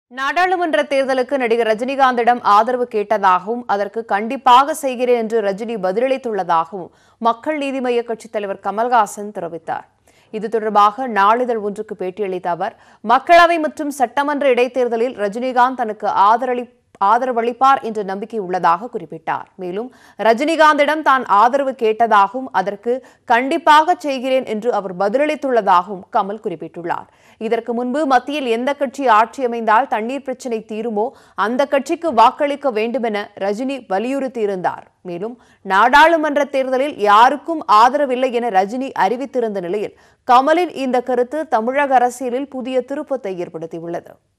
நாடாளுமன்ற தேர்தலுக்கு நடிகர் ரஜினிகாந்திடம் ஆதரவு கேட்டதாகவும் அதற்கு கண்டிப்பாக செய்கிறேன் என்று ரஜினி பதிலளித்துள்ளதாகவும் மக்கள் நீதி மய்ய கட்சித் தலைவர் கமல்ஹாசன் தெரிவித்தார் இது தொடர்பாக நாளிதழ் ஒன்றுக்கு பேட்டியளித்த அவர் மக்களவை மற்றும் சட்டமன்ற இடைத்தேர்தலில் ரஜினிகாந்த் தனக்கு ஆதரளி ஆதரவளிப்பார் என்ற நம்பிக்கை உள்ளதாக குறிப்பிட்டார் மேலும் ரஜினிகாந்திடம் தான் ஆதரவு கேட்டதாகவும் அதற்கு கண்டிப்பாக செய்கிறேன் என்று அவர் பதிலளித்துள்ளதாகவும் கமல் குறிப்பிட்டுள்ளார் இதற்கு முன்பு மத்தியில் எந்த கட்சி ஆட்சி அமைந்தால் தண்ணீர் பிரச்சினை தீருமோ அந்த கட்சிக்கு வாக்களிக்க வேண்டுமென ரஜினி வலியுறுத்தியிருந்தார் மேலும் நாடாளுமன்ற தேர்தலில் யாருக்கும் ஆதரவில்லை என ரஜினி அறிவித்திருந்த நிலையில் கமலின் இந்த கருத்து தமிழக அரசியலில் புதிய திருப்பத்தை ஏற்படுத்தியுள்ளது